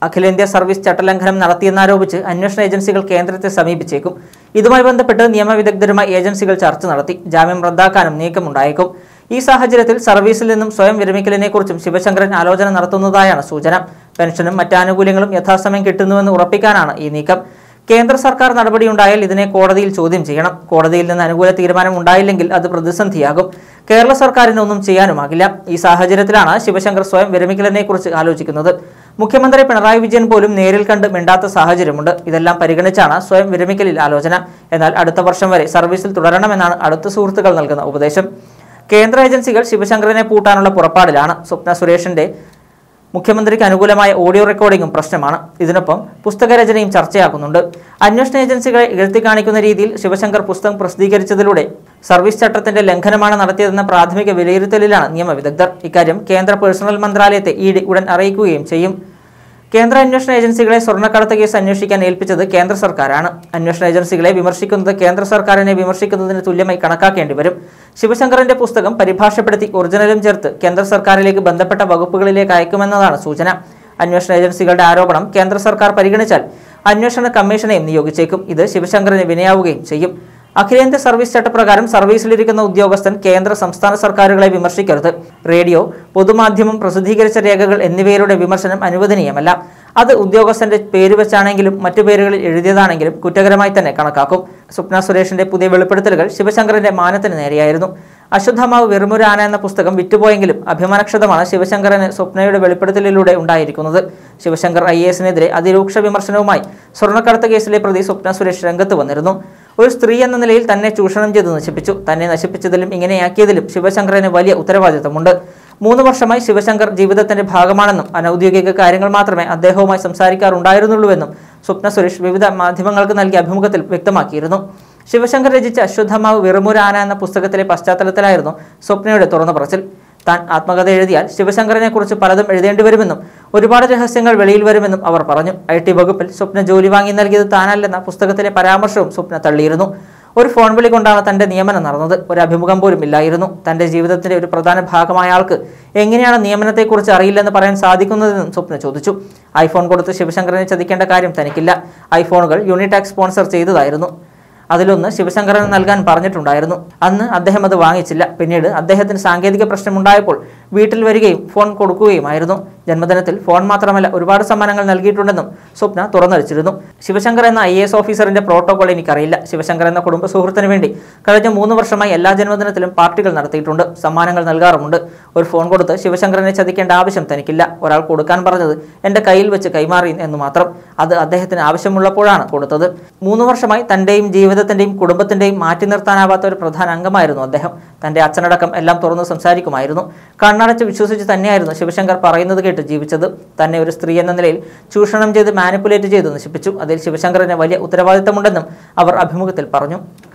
അഖിലേന്ത്യാ സർവീസ് ചട്ടലംഘനം നടത്തിയെന്നാരോപിച്ച് അന്വേഷണ ഏജൻസികൾ കേന്ദ്രത്തെ സമീപിച്ചേക്കും ഇതുമായി ബന്ധപ്പെട്ട് നിയമവിദഗ്ധരുമായി ഏജൻസികൾ ചർച്ച നടത്തി ജാമ്യം റദ്ദാക്കാനും നീക്കമുണ്ടായേക്കും ഈ സാഹചര്യത്തിൽ സർവീസിൽ നിന്നും സ്വയം വിരമിക്കലിനെക്കുറിച്ചും ശിവശങ്കരൻ ആലോചന നടത്തുന്നതായാണ് സൂചന പെൻഷനും മറ്റ് ആനുകൂല്യങ്ങളും യഥാസമയം കിട്ടുന്നുവെന്ന് ഉറപ്പിക്കാനാണ് ഈ നീക്കം കേന്ദ്ര സർക്കാർ നടപടിയുണ്ടായാൽ ഇതിനെ കോടതിയിൽ ചോദ്യം ചെയ്യണം കോടതിയിൽ നിന്ന് അനുകൂല തീരുമാനം ഉണ്ടായില്ലെങ്കിൽ അത് പ്രതിസന്ധിയാകും കേരള സർക്കാരിന് ഒന്നും ചെയ്യാനുമാകില്ല ഈ സാഹചര്യത്തിലാണ് ശിവശങ്കർ സ്വയം വിരമിക്കലിനെക്കുറിച്ച് ആലോചിക്കുന്നത് മുഖ്യമന്ത്രി പിണറായി വിജയൻ പോലും നേരിൽ കണ്ട് മിണ്ടാത്ത സാഹചര്യമുണ്ട് ഇതെല്ലാം പരിഗണിച്ചാണ് സ്വയം വിരമിക്കലിൽ ആലോചന എന്നാൽ അടുത്ത വർഷം വരെ സർവീസിൽ തുടരണമെന്നാണ് അടുത്ത സുഹൃത്തുക്കൾ നൽകുന്ന ഉപദേശം കേന്ദ്ര ഏജൻസികൾ ശിവശങ്കറിനെ പൂട്ടാനുള്ള പുറപ്പാടിലാണ് സ്വപ്ന സുരേഷിന്റെ മുഖ്യമന്ത്രിക്ക് അനുകൂലമായ ഓഡിയോ റെക്കോർഡിംഗും പ്രശ്നമാണ് ഇതിനൊപ്പം പുസ്തകരചനയും ചർച്ചയാക്കുന്നുണ്ട് അന്വേഷണ ഏജൻസികളെ ഇഴത്തി കാണിക്കുന്ന രീതിയിൽ ശിവശങ്കർ പുസ്തകം പ്രസിദ്ധീകരിച്ചതിലൂടെ സർവീസ് ചട്ടത്തിന്റെ ലംഘനമാണ് നടത്തിയതെന്ന പ്രാഥമിക വിലയിരുത്തലിലാണ് നിയമവിദഗ്ധർ ഇക്കാര്യം കേന്ദ്ര പേഴ്സണൽ മന്ത്രാലയത്തെ ഇ ഡി ഉടൻ അറിയിക്കുകയും ചെയ്യും കേന്ദ്ര അന്വേഷണ ഏജൻസികളെ സ്വർണ്ണക്കടത്ത് കേസ് അന്വേഷിക്കാൻ ഏൽപ്പിച്ചത് കേന്ദ്ര സർക്കാരാണ് അന്വേഷണ ഏജൻസികളെ വിമർശിക്കുന്നത് കേന്ദ്ര സർക്കാരിനെ വിമർശിക്കുന്നതിന് തുല്യമായി കണക്കാക്കേണ്ടി വരും ശിവശങ്കറിന്റെ പുസ്തകം പരിഭാഷപ്പെടുത്തി ഒറിജിനലും ചേർത്ത് കേന്ദ്ര സർക്കാരിലേക്ക് ബന്ധപ്പെട്ട വകുപ്പുകളിലേക്ക് അയക്കുമെന്നതാണ് സൂചന അന്വേഷണ ഏജൻസികളുടെ ആരോപണം കേന്ദ്ര സർക്കാർ പരിഗണിച്ചാൽ അന്വേഷണ കമ്മീഷനെയും നിയോഗിച്ചേക്കും ഇത് ശിവശങ്കറിന് വിനയാവുകയും ചെയ്യും അഖിലേന്ത്യാ സർവീസ് ചട്ടപ്രകാരം സർവീസിലിരിക്കുന്ന ഉദ്യോഗസ്ഥൻ കേന്ദ്ര സംസ്ഥാന സർക്കാരുകളെ വിമർശിക്കരുത് റേഡിയോ പൊതുമാധ്യമം പ്രസിദ്ധീകരിച്ച രേഖകൾ എന്നിവയുടെ വിമർശനം അനുവദനീയമല്ല അത് ഉദ്യോഗസ്ഥന്റെ പേര് വെച്ചാണെങ്കിലും മറ്റു പേരുകളിൽ എഴുതിയതാണെങ്കിലും കുറ്റകരമായി തന്നെ കണക്കാക്കും സ്വപ്ന സുരേഷിന്റെ പുതിയ വെളിപ്പെടുത്തലുകൾ ശിവശങ്കറിന്റെ മാനത്തിന് നേരെയായിരുന്നു അശുദ്ധമാവ് വെറുമൊരാന എന്ന പുസ്തകം വിറ്റുപോയെങ്കിലും അഭിമാനക്ഷതമാണ് ശിവശങ്കറിന് സ്വപ്നയുടെ വെളിപ്പെടുത്തലിലൂടെ ഉണ്ടായിരിക്കുന്നത് ശിവശങ്കർ ഐ എസിനെതിരെ അതിരൂക്ഷ വിമർശനവുമായി സ്വർണ്ണക്കടത്ത് കേസിലെ പ്രതി സ്വപ്ന സുരേഷ് രംഗത്ത് വന്നിരുന്നു ഒരു സ്ത്രീ എന്ന നിലയിൽ തന്നെ ചൂഷണം ചെയ്ത് നശിപ്പിച്ചു തന്നെ നശിപ്പിച്ചതിലും ഇങ്ങനെയാക്കിയതിലും ശിവശങ്കറിന് വലിയ ഉത്തരവാദിത്തമുണ്ട് മൂന്ന് വർഷമായി ശിവശങ്കർ ജീവിതത്തിന്റെ ഭാഗമാണെന്നും അനൌദ്യോഗിക കാര്യങ്ങൾ മാത്രമേ അദ്ദേഹവുമായി സംസാരിക്കാറുണ്ടായിരുന്നുള്ളൂവെന്നും സ്വപ്ന സുരേഷ് വിവിധ മാധ്യമങ്ങൾക്ക് നൽകിയ അഭിമുഖത്തിൽ വ്യക്തമാക്കിയിരുന്നു ശിവശങ്കർ രചിച്ച അശ്വത്ഥമാവ് വെറുമൊരാന എന്ന പുസ്തകത്തിലെ പശ്ചാത്തലത്തിലായിരുന്നു സ്വപ്നയുടെ തുറന്നു പറച്ചിൽ താൻ ആത്മകഥ എഴുതിയാൽ ശിവശങ്കറിനെ കുറിച്ച് പലതും എഴുതേണ്ടി വരുമെന്നും ഒരുപാട് രഹസ്യങ്ങൾ വെളിയിൽ വരുമെന്നും അവർ പറഞ്ഞു ഐ ടി വകുപ്പിൽ സ്വപ്ന ജോലി വാങ്ങി നൽകിയത് താനല്ലെന്ന പുസ്തകത്തിലെ പരാമർശവും സ്വപ്ന തള്ളിയിരുന്നു ഒരു ഫോൺ വിളി കൊണ്ടാണ് തന്റെ നിയമനം നടന്നത് ഒരു അഭിമുഖം പോലും ഇല്ലായിരുന്നു തന്റെ ജീവിതത്തിന്റെ ഒരു പ്രധാന ഭാഗമായ ആൾക്ക് എങ്ങനെയാണ് നിയമനത്തെക്കുറിച്ച് അറിയില്ലെന്ന് പറയാൻ സാധിക്കുന്നതെന്നും സ്വപ്ന ചോദിച്ചു ഐഫോൺ കൊടുത്ത് ശിവശങ്കരനെ ചതിക്കേണ്ട കാര്യം തനിക്കില്ല ഐഫോണുകൾ യൂണിടാക് സ്പോൺസർ ചെയ്തതായിരുന്നു അതിലൊന്ന് ശിവശങ്കരന് നൽകാൻ പറഞ്ഞിട്ടുണ്ടായിരുന്നു അന്ന് അദ്ദേഹം അത് വാങ്ങിച്ചില്ല പിന്നീട് അദ്ദേഹത്തിന് സാങ്കേതിക പ്രശ്നമുണ്ടായപ്പോൾ വീട്ടിൽ വരികയും ഫോൺ കൊടുക്കുകയുമായിരുന്നു ജന്മദിനത്തിൽ ഫോൺ മാത്രമല്ല ഒരുപാട് സമ്മാനങ്ങൾ നൽകിയിട്ടുണ്ടെന്നും സ്വപ്ന തുറന്നടിച്ചിരുന്നു ശിവശങ്കർ എന്ന ഐ എസ് ഓഫീസറിന്റെ പ്രോട്ടോകോൾ എനിക്കറിയില്ല ശിവശങ്കർ എന്ന കുടുംബ സുഹൃത്തിന് വേണ്ടി കഴിഞ്ഞ മൂന്ന് വർഷമായി എല്ലാ ജന്മദിനത്തിലും പാർട്ടികൾ നടത്തിയിട്ടുണ്ട് സമ്മാനങ്ങൾ നൽകാറുമുണ്ട് ഒരു ഫോൺ കൊടുത്ത് ശിവശങ്കരനെ ചതിക്കേണ്ട ആവശ്യം തനിക്കില്ല ഒരാൾ കൊടുക്കാൻ പറഞ്ഞത് എന്റെ കയ്യിൽ വെച്ച് കൈമാറി എന്ന് മാത്രം അത് അദ്ദേഹത്തിന് ആവശ്യമുള്ളപ്പോഴാണ് കൊടുത്തത് മൂന്ന് വർഷമായി തന്റെയും ജീവിതത്തിന്റെയും കുടുംബത്തിന്റെയും മാറ്റി നിർത്താനാവാത്ത ഒരു പ്രധാന അംഗമായിരുന്നു അദ്ദേഹം തന്റെ അച്ഛനടക്കം എല്ലാം തുറന്ന് സംസാരിക്കുമായിരുന്നു കണ്ണടച്ച് വിശ്വസിച്ച് തന്നെയായിരുന്നു ശിവശങ്കർ പറയുന്നത് കേട്ട് ജീവിച്ചത് തന്നെ ഒരു സ്ത്രീ എന്ന നിലയിൽ ചൂഷണം ചെയ്ത് മാനിപ്പുലേറ്റ് ചെയ്ത് നശിപ്പിച്ചു അതിൽ ശിവശങ്കറിന് വലിയ ഉത്തരവാദിത്തമുണ്ടെന്നും അവർ അഭിമുഖത്തിൽ പറഞ്ഞു